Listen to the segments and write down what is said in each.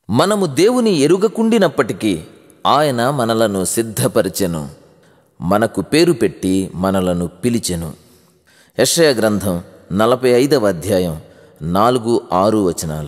మనము దేవుని ఎరుగకుండినప్పటికీ ఆయన మనలను సిద్ధపరిచెను మనకు పేరు పెట్టి మనలను పిలిచెను యెషయా గ్రంథం నలభై ఐదవ అధ్యాయం నాలుగు ఆరు వచనాలు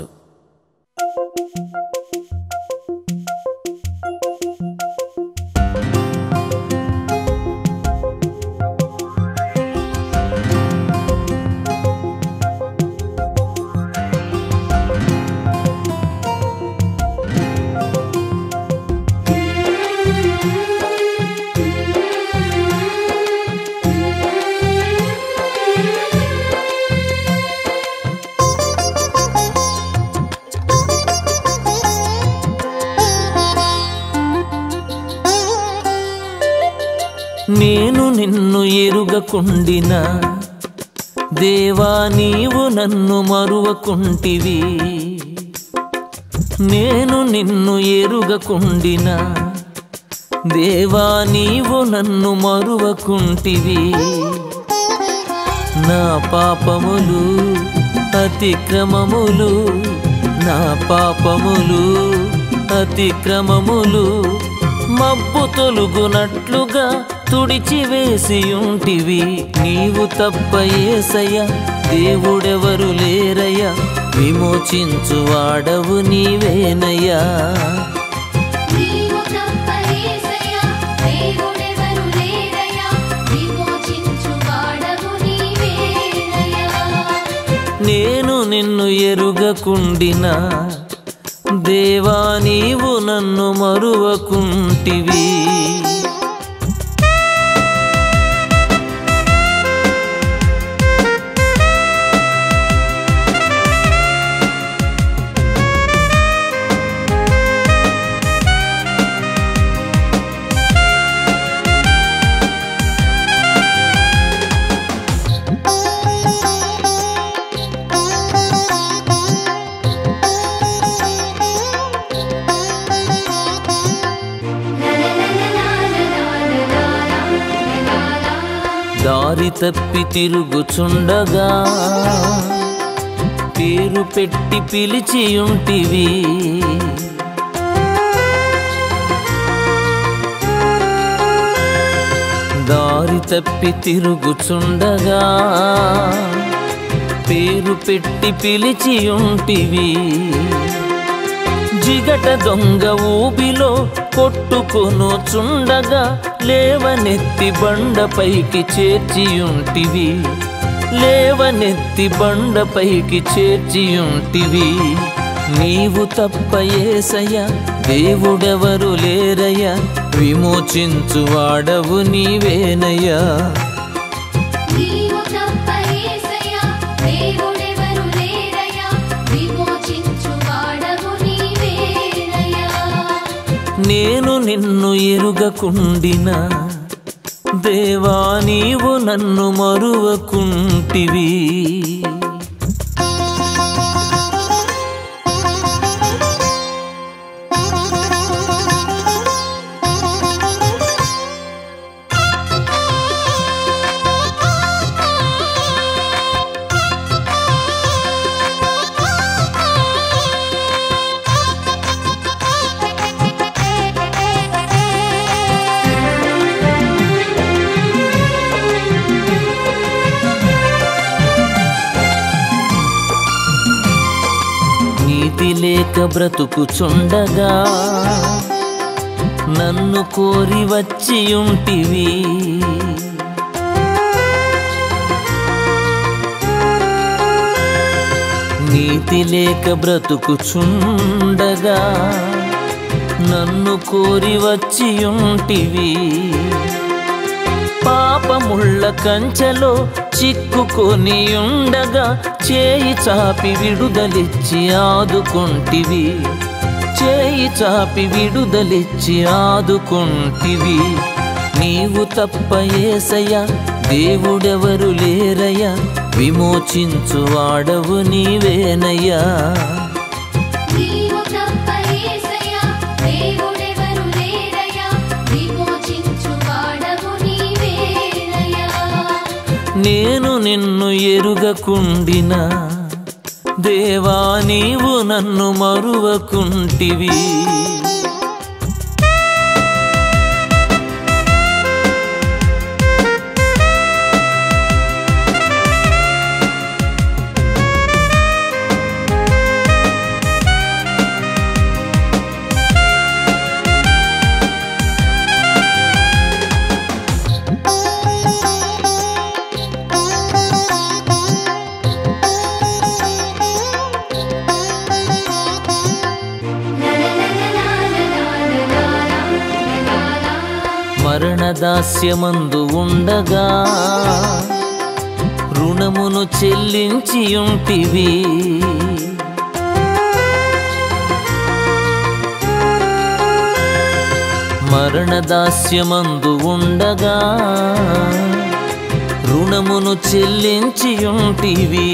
నేను నిన్ను ఎరుగకుండిన దేవా నీవు నన్ను మరువకుంటివి నేను నిన్ను ఎరుగకుండిన దేవా నీవు నన్ను మరువకుంటివి నా పాపములు అతిక్రమములు నా పాపములు అతిక్రమములు మబ్బు తొలుగునట్లుగా తుడిచివేసి ఉంటివి నీవు తప్ప ఏసయ్య దేవుడెవరు లేరయ్యా విమోచించువాడవు నీవేనయ్యా నీవు తప్ప యేసయ్యా దేవుడెవరు లేరయ్యా విమోచించువాడవు నీవేనయ్యా నేను నిన్ను ఎరుగకుండినా దేవా నీవు నన్ను మరువకుంటివి దారి తప్పి తిరుగుచుండగా పేరు పెట్టి పిలిచి ఉంటివి దారి తప్పి తిరుగుచుండగా పేరు పెట్టి పిలిచి ఉంటివి జిగట దొంగ ఊబిలో కొట్టుకొను చుండగా లేవనెత్తి బండపైకి చేర్చియుంటివి లేవనెత్తి బండపైకి చేర్చియుంటివి నీవు తప్ప ఏసయ్య దేవుడెవరు లేరయ్యా విమోచించువాడవు నీవేనయ్యా నీవు తప్ప యేసయ్యా దేవుడెవరు లేరయ్యా విమోచించువాడవు నీవేనయ్యా నేను నిన్ను ఎరుగకుండిన దేవా నీవు నన్ను మరువకుంటివి నీతి లేక బ్రతుకుచుండగా నన్ను కోరి వచ్చి ఉంటివి నీతి లేక బ్రతుకుచుండగా నన్ను కోరి వచ్చి ఉంటివి పాపముళ్ళ కంచెలో చిక్కుకొని ఉండగా చేయి చాపి విడుదలిచ్చి ఆదుకుంటివి చేయి చాపి విడుదలిచ్చి ఆదుకుంటివి నీవు తప్ప ఏసయ్యా దేవుడెవరు లేరయ్యా విమోచించువాడవు నీవేనయ్యా నీవు తప్ప యేసయ్యా దేవుడెవరు లేరయ్యా విమోచించువాడవు నీవేనయ్యా నేను నిన్ను ఎరుగకుండిన దేవా నీవు నన్ను మరువకుంటివి మరణదాస్యమందు ఉండగా రుణమును చెల్లించి ఉంటివి మరణదాస్యమందు ఉండగా రుణమును చెల్లించి ఉంటివి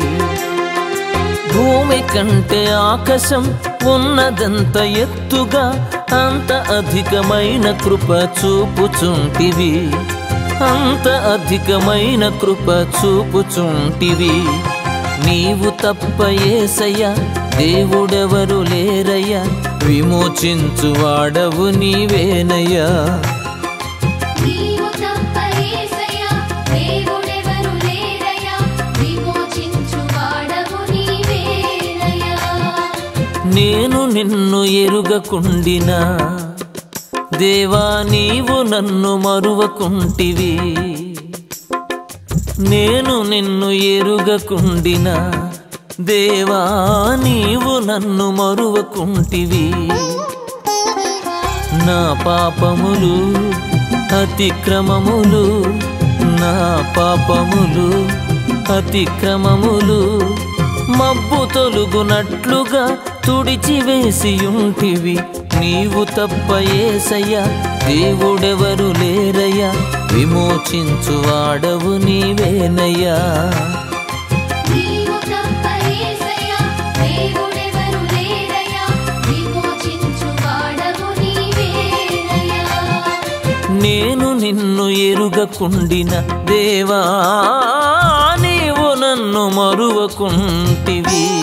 భూమి కంటే ఆకాశం ఉన్నదంత ఎత్తుగా అంత అధికమైన కృప చూపుచుంటివి అంత అధికమైన కృప చూపుచుంటివి నీవు తప్ప ఏసయ్య దేవుడెవరు లేరయ్యా విమోచించు వాడవు నీవేనయ్యా నీవు తప్ప యేసయ్యా దేవుడెవరు లేరయ్యా విమోచించు వాడవు నీవేనయ్యా నేను నిన్ను ఎరుగకుండినా దేవా నీవు నన్ను మరువకుంటివి నేను నిన్ను ఎరుగకుండినా దేవా నీవు నన్ను మరువకుంటివి నా పాపములు అతిక్రమములు నా పాపములు అతిక్రమములు మబ్బు తొలుగునట్లుగా తుడిచివేసి ఉంటివి నీవు తప్ప ఏసయ్యా దేవుడెవరు లేరయ్యా విమోచించు వాడవు నీవేనయ్యా నీవు తప్ప యేసయ్యా దేవుడెవరు లేరయ్యా విమోచించు వాడవు నీవేనయ్యా నేను నిన్ను ఎరుగకుండిన దేవా నీవు నన్ను మరువకుంటివి